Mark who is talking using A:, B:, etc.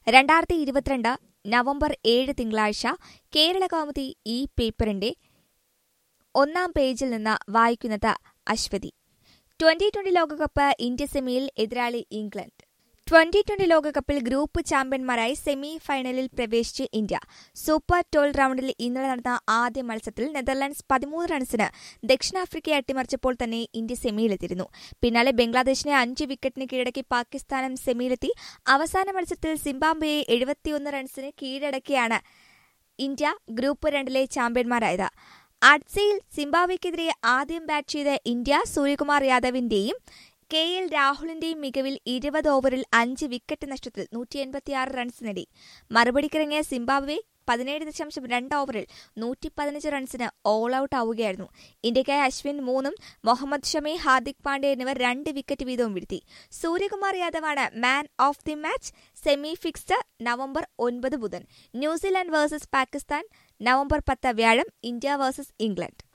A: രണ്ടായിരത്തി ഇരുപത്തിരണ്ട് നവംബർ ഏഴ് തിങ്കളാഴ്ച കേരള കൗമുദി ഈ പേപ്പറിന്റെ ഒന്നാം പേജിൽ നിന്ന് വായിക്കുന്നത് അശ്വതി ട്വന്റി ട്വന്റി ലോകകപ്പ് ഇന്ത്യ സെമിയിൽ എതിരാളി ഇംഗ്ലണ്ട് ട്വന്റി ട്വന്റി ലോകകപ്പിൽ ഗ്രൂപ്പ് ചാമ്പ്യന്മാരായി സെമി ഫൈനലിൽ പ്രവേശിച്ച് ഇന്ത്യ സൂപ്പർ ട്വൽവ് റൌണ്ടിൽ ഇന്നലെ നടന്ന ആദ്യ മത്സരത്തിൽ നെതർലൻഡ്സ് പതിമൂന്ന് റൺസിന് ദക്ഷിണാഫ്രിക്കയെ അട്ടിമറിച്ചപ്പോൾ തന്നെ ഇന്ത്യ സെമിയിലെത്തിയിരുന്നു പിന്നാലെ ബംഗ്ലാദേശിനെ അഞ്ച് വിക്കറ്റിന് കീഴടക്കി പാകിസ്ഥാനും സെമിയിലെത്തി അവസാന മത്സരത്തിൽ സിംബാബ്വെയെ എഴുപത്തിയൊന്ന് റൺസിന് കീഴടക്കിയാണ് ഇന്ത്യ ഗ്രൂപ്പ് രണ്ടിലെ ചാമ്പ്യന്മാരായത് അഡ്സയിൽ സിംബാബ്വെക്കെതിരെ ആദ്യം ബാറ്റ് ചെയ്ത ഇന്ത്യ സൂര്യകുമാർ യാദവിന്റെയും കെ എൽ രാഹുലിന്റെയും മികവിൽ ഇരുപത് ഓവറിൽ അഞ്ച് വിക്കറ്റ് നഷ്ടത്തിൽ നൂറ്റി എൺപത്തിയാറ് റൺസ് നേടി മറുപടിക്കിറങ്ങിയ സിംബാബ്വെ പതിനേഴ് ദശാംശം രണ്ട് ഓവറിൽ നൂറ്റി പതിനഞ്ച് റൺസിന് ഓൾ ഔട്ട് ആവുകയായിരുന്നു ഇന്ത്യക്കായി അശ്വിൻ മൂന്നും മുഹമ്മദ് ഷമി ഹാർദിക് പാണ്ഡെ എന്നിവർ രണ്ട് വിക്കറ്റ് വീതവും വീഴ്ത്തി സൂര്യകുമാർ യാദവാണ് man of the match semi fixed November ഒൻപത് ബുധൻ ന്യൂസിലാൻഡ് വേഴ്സസ് പാകിസ്ഥാൻ നവംബർ പത്ത് വ്യാഴം ഇന്ത്യ വേഴ്സസ് ഇംഗ്ലണ്ട്